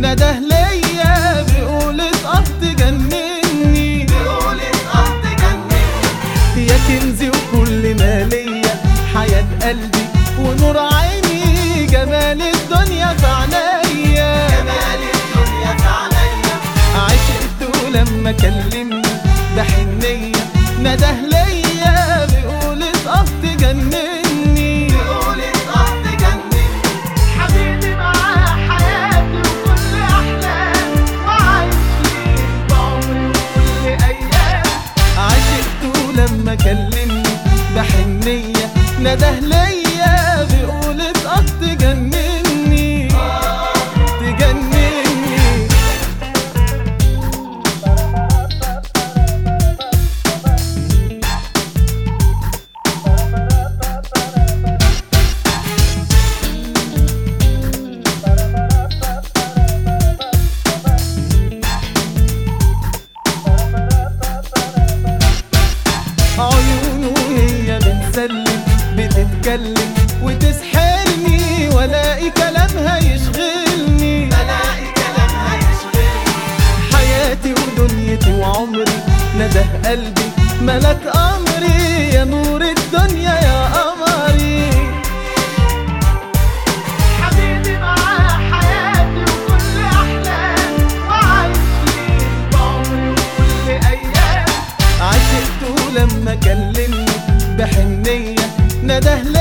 نده ليا بيقول اه تجنني بيقول اه تجنني يا كنزي وكل ما ليا حياة قلبي ونور عيني جمال الدنيا في عينيا جمال الدنيا في عينيا عشقته لما كلمني بحنية نده ليا بيقول اه تجنني بيقول اه تجنني حبيبي معاه حياتي وكل احلامي وعايش ليه بعمري وكل ايام عشقته لما كلمني بحنية نده ليا بيقول اه تجنني تجنني عيونه هي بتسلم بتتكلم وتسحرني والاقي كلامها يشغلني بلاقي كلامها يشغلني حياتي ودنيتي وعمري نده قلبي ملك امري يا نور الدنيا يا قمري حبيبي معاه حياتي وكل احلامي وعايش ليه بعمري وكل ايام عشقته لما كلمني بحنيه نده